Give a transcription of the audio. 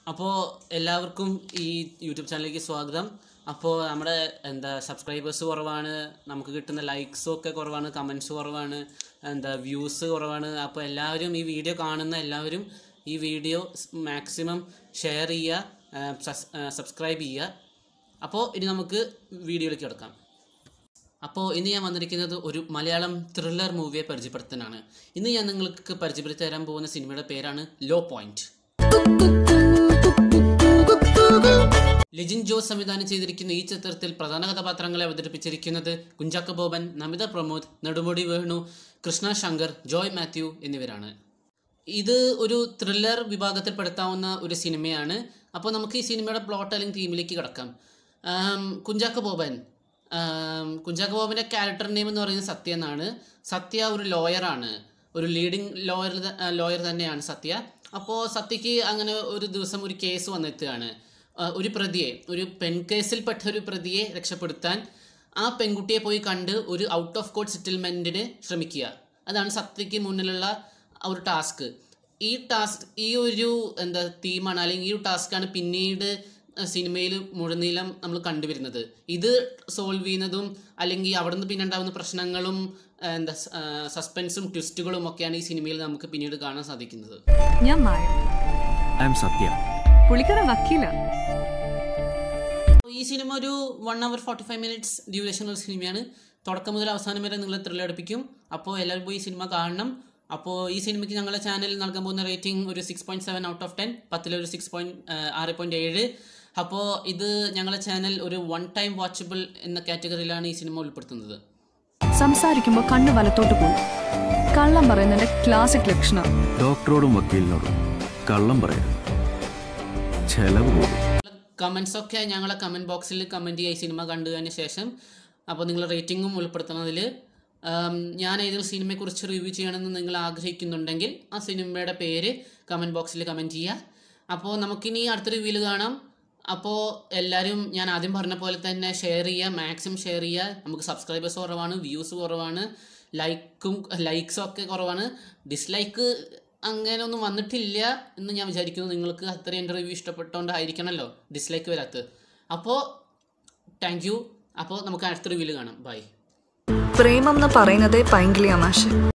അപ്പോൾ എല്ലാവർക്കും ഈ യൂട്യൂബ് ചാനലിലേക്ക് സ്വാഗതം അപ്പോൾ നമ്മുടെ എന്താ സബ്സ്ക്രൈബേഴ്സ് കുറവാണ് നമുക്ക് കിട്ടുന്ന ലൈക്സും ഒക്കെ കുറവാണ് കമൻസ് കുറവാണ് എന്താ വ്യൂസ് കുറവാണ് അപ്പോൾ എല്ലാവരും ഈ വീഡിയോ കാണുന്ന എല്ലാവരും ഈ വീഡിയോ മാക്സിമം ഷെയർ ചെയ്യുക സബ്സ്ക്രൈബ് ചെയ്യുക അപ്പോൾ ഇനി നമുക്ക് വീഡിയോയിലേക്ക് കിടക്കാം അപ്പോൾ ഇന്ന് ഞാൻ വന്നിരിക്കുന്നത് ഒരു മലയാളം ത്രില്ലർ മൂവിയെ പരിചയപ്പെടുത്താനാണ് ഇന്ന് ഞാൻ നിങ്ങൾക്ക് പരിചയപ്പെടുത്തി തരാൻ പോകുന്ന സിനിമയുടെ പേരാണ് ലോ പോയിന്റ് ലിജിൻ ജോസ് സംവിധാനം ചെയ്തിരിക്കുന്ന ഈ ചിത്രത്തിൽ പ്രധാന കഥാപാത്രങ്ങളെ അവതരിപ്പിച്ചിരിക്കുന്നത് കുഞ്ചാക്ക ബോബൻ നമിത പ്രമോദ് നെടുമുടി വേണു കൃഷ്ണ ശങ്കർ ജോയ് മാത്യു എന്നിവരാണ് ഇത് ഒരു ത്രില്ലർ വിഭാഗത്തിൽ പെടുത്താവുന്ന ഒരു സിനിമയാണ് അപ്പോൾ നമുക്ക് ഈ സിനിമയുടെ പ്ലോട്ട് അല്ലെങ്കിൽ തീമിലേക്ക് കിടക്കാം ആം, കുഞ്ചാക്ക ബോബൻ ആം, കുഞ്ചാക്ക ബോബൻ്റെ ക്യാരക്ടർ നെയിം എന്ന് പറയുന്നത് സത്യ എന്നാണ് സത്യ ഒരു ലോയറാണ് ഒരു ലീഡിങ് ലോയർ ലോയർ തന്നെയാണ് സത്യ അപ്പോൾ സത്യക്ക് അങ്ങനെ ഒരു ദിവസം ഒരു കേസ് വന്നെത്തുകയാണ് ആ, ഒരു പ്രതിയെ ഒരു പെൺ കേസിൽപ്പെട്ട ഒരു പ്രതിയെ രക്ഷപ്പെടുത്താൻ ആ പെൺകുട്ടിയെ പോയി കണ്ട് ഒരു ഔട്ട് ഓഫ് കോർട്ട് സെറ്റിൽമെൻറ്റിന് ശ്രമിക്കുക അതാണ് സത്യക്ക് മുന്നിലുള്ള ആ ഒരു ടാസ്ക് ഈ ടാസ്ക് ഈ ഒരു എന്താ തീമാണ് അല്ലെങ്കിൽ ഈ ഒരു ടാസ്ക്കാണ് പിന്നീട് സിനിമയിൽ മുഴുനീളം നമ്മൾ കണ്ടുവരുന്നത് ഇത് സോൾവ് ചെയ്യുന്നതും അല്ലെങ്കിൽ അവിടെ നിന്ന് പിന്നെ ഉണ്ടാകുന്ന പ്രശ്നങ്ങളും ആ, എന്താ സസ്പെൻസും ട്വിസ്റ്റുകളും ഒക്കെയാണ് ഈ സിനിമയിൽ നമുക്ക് പിന്നീട് കാണാൻ സാധിക്കുന്നത് ഞാൻ മായ ഐ എം സത്യ പുള്ളിക്കാരൻ വക്കീല ഈ സിനിമ ഒരു one hour forty five minutes duration ഉള്ള സിനിമയാണ് തുടക്കം മുതൽ അവസാനം വരെ നിങ്ങളെ ത്രില്ലടിപ്പിക്കും അപ്പോൾ എല്ലാവരും പോയി ഈ സിനിമ കാണണം അപ്പോൾ ഈ സിനിമയ്ക്ക് ഞങ്ങളുടെ ചാനലിൽ നൽകാൻ പോകുന്ന റേറ്റിംഗ് ഒരു six point seven out of ten പത്തിലൊരു സിക്സ് പോയിൻറ്റ് ആറ് പോയിൻറ്റ് ഏഴ് അപ്പോൾ ഇത് ഞങ്ങളുടെ ചാനൽ ഒരു വൺ ടൈം വാച്ചബിൾ എന്ന കാറ്റഗറിയിലാണ് ഈ സിനിമ ഉൾപ്പെടുത്തുന്നത് സംസാരിക്കുമ്പോൾ കണ്ണ് വലത്തോട്ട് പോകും കള്ളം പറയുന്നതിന്റെ ക്ലാസിക് ലക്ഷണം ഡോക്ടറോടും വക്കീലിനോടും കള്ളം പറയരുത് ചെലവ് കൂടും കമൻസ് ഒക്കെ ഞങ്ങളെ കമൻറ്റ് ബോക്സിൽ കമൻറ്റ് ചെയ്യുക ഈ സിനിമ കണ്ടതിന് ശേഷം അപ്പോൾ നിങ്ങൾ റേറ്റിംഗും ഉൾപ്പെടുത്തുന്നതിൽ ഞാൻ ഏതൊരു സിനിമയെക്കുറിച്ച് റിവ്യൂ ചെയ്യണമെന്ന് നിങ്ങൾ ആഗ്രഹിക്കുന്നുണ്ടെങ്കിൽ ആ സിനിമയുടെ പേര് കമൻറ്റ് ബോക്സിൽ കമൻറ്റ് ചെയ്യുക അപ്പോൾ നമുക്കിനി അടുത്ത റിവ്യൂവിൽ കാണാം അപ്പോൾ എല്ലാവരും ഞാൻ ആദ്യം പറഞ്ഞ പോലെ തന്നെ ഷെയർ ചെയ്യുക മാക്സിമം ഷെയർ ചെയ്യുക നമുക്ക് സബ്സ്ക്രൈബേഴ്സ് കുറവാണ് വ്യൂസ് കുറവാണ് ലൈക്കും ലൈക്സും ഒക്കെ കുറവാണ് ഡിസ്ലൈക്ക് അങ്ങനെ ഒന്നും വന്നിട്ടില്ല എന്ന് ഞാൻ വിചാരിക്കുന്നു നിങ്ങൾക്ക് അത്രയും എൻ്റെ റിവ്യൂ ഇഷ്ടപ്പെട്ടുകൊണ്ടായിരിക്കണമല്ലോ ഡിസ്ലൈക്ക് വരാത്തത് അപ്പോൾ താങ്ക് യു അപ്പോൾ നമുക്ക് അടുത്ത റിവ്യൂവിൽ കാണാം ബൈ പ്രേമം എന്ന് പറയുന്നതേ പൈങ്കിളിയാ മാഷ്